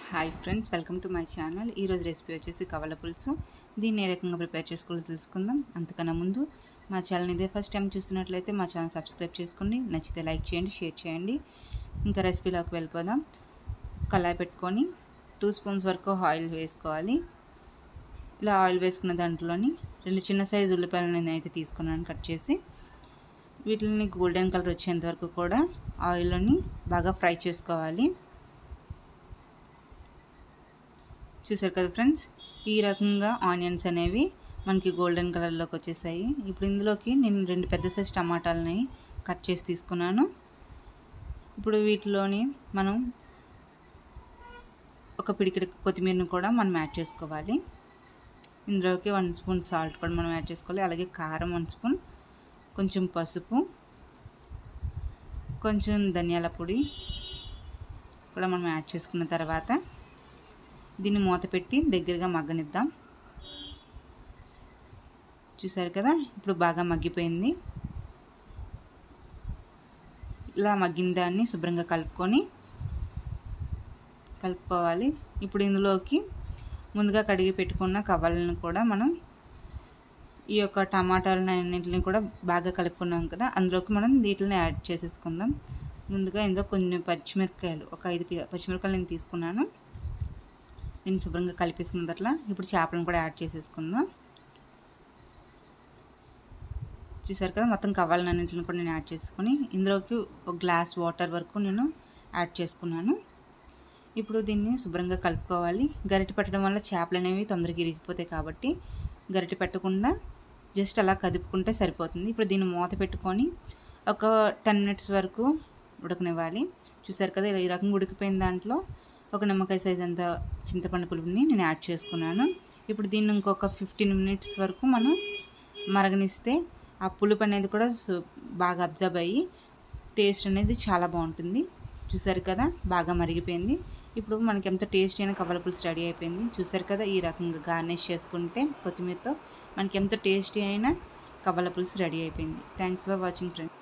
hi friends welcome to my channel ఈరోజు recipe వచ్చేసి కవల పులుసు దీన్ని ఏ రకంగా ప్రిపేర్ చేసుకోవాలో తెలుసుకుందాం అంతకన్నా ముందు మా ఛానల్ ఇదే ఫస్ట్ టైం చూస్తున్నట్లయితే మా ఛానల్ సబ్స్క్రైబ్ చేసుకోండి నచ్చితే లైక్ చేయండి షేర్ చేయండి ఇంకా రెసిపీలోకి వెళ్ళిపోదాం కళాయి పెట్టుకొని టూ స్పూన్స్ వరకు ఆయిల్ వేసుకోవాలి ఇలా ఆయిల్ వేసుకున్న దాంట్లోని రెండు చిన్న సైజు ఉల్లిపాయలు నేను అయితే తీసుకున్నాను కట్ చేసి వీటిని గోల్డెన్ కలర్ వచ్చేంత వరకు కూడా ఆయిల్లోని బాగా ఫ్రై చేసుకోవాలి చూసారు కదా ఫ్రెండ్స్ ఈ రకంగా ఆనియన్స్ అనేవి మనకి గోల్డెన్ కలర్లోకి వచ్చేసాయి ఇప్పుడు ఇందులోకి నేను రెండు పెద్ద సైజ్ టమాటాలని కట్ చేసి తీసుకున్నాను ఇప్పుడు వీటిలోని మనం ఒక పిడికిడి కొత్తిమీరని కూడా మనం యాడ్ చేసుకోవాలి ఇందులోకి వన్ స్పూన్ సాల్ట్ కూడా మనం యాడ్ చేసుకోవాలి అలాగే కారం వన్ స్పూన్ కొంచెం పసుపు కొంచెం ధనియాల పొడి కూడా మనం యాడ్ చేసుకున్న తర్వాత దీన్ని మూత పెట్టి దగ్గరగా మగ్గనిద్దాం చూసారు కదా ఇప్పుడు బాగా మగ్గిపోయింది ఇలా మగ్గిన దాన్ని శుభ్రంగా కలుపుకొని కలుపుకోవాలి ఇప్పుడు ఇందులోకి ముందుగా కడిగి పెట్టుకున్న కవ్వాలను కూడా మనం ఈ యొక్క టమాటాలను అన్నింటిని కూడా బాగా కలుపుకున్నాం కదా అందులోకి మనం వీటిని యాడ్ చేసేసుకుందాం ముందుగా ఇందులో కొన్ని పచ్చిమిరపకాయలు ఒక ఐదు పచ్చిమిరపకాయలు నేను తీసుకున్నాను దీన్ని శుభ్రంగా కలిపేసుకున్న అట్లా ఇప్పుడు చేపలను కూడా యాడ్ చేసేసుకుందాం చూసారు కదా మొత్తం కవ్వాలన్నింటిని కూడా నేను యాడ్ చేసుకుని ఇందులోకి ఒక గ్లాస్ వాటర్ వరకు నేను యాడ్ చేసుకున్నాను ఇప్పుడు దీన్ని శుభ్రంగా కలుపుకోవాలి గరిటె పెట్టడం వల్ల చేపలు అనేవి తొందరగా ఇరిగిపోతాయి కాబట్టి గరిటె పెట్టకుండా జస్ట్ అలా కదుపుకుంటే సరిపోతుంది ఇప్పుడు దీన్ని మూత పెట్టుకొని ఒక టెన్ మినిట్స్ వరకు ఉడకనివ్వాలి చూసారు కదా ఇలా ఈ రకంగా ఉడికిపోయిన దాంట్లో ఒక నిమ్మకాయ సైజ్ అంత చింతపండు పులుపుని నేను యాడ్ చేసుకున్నాను ఇప్పుడు దీన్ని ఇంకొక ఫిఫ్టీన్ మినిట్స్ వరకు మనం మరగనిస్తే ఆ పులుపు అనేది కూడా బాగా అబ్జర్వ్ అయ్యి టేస్ట్ అనేది చాలా బాగుంటుంది చూసారు కదా బాగా మరిగిపోయింది ఇప్పుడు మనకి ఎంత టేస్టీ అయిన కవల పులుసు రెడీ అయిపోయింది చూసారు కదా ఈ రకంగా గార్నిష్ చేసుకుంటే కొత్తిమీరతో మనకి ఎంత టేస్టీ అయిన కవల పులుసు రెడీ అయిపోయింది థ్యాంక్స్ ఫర్ వాచింగ్ ఫ్రెండ్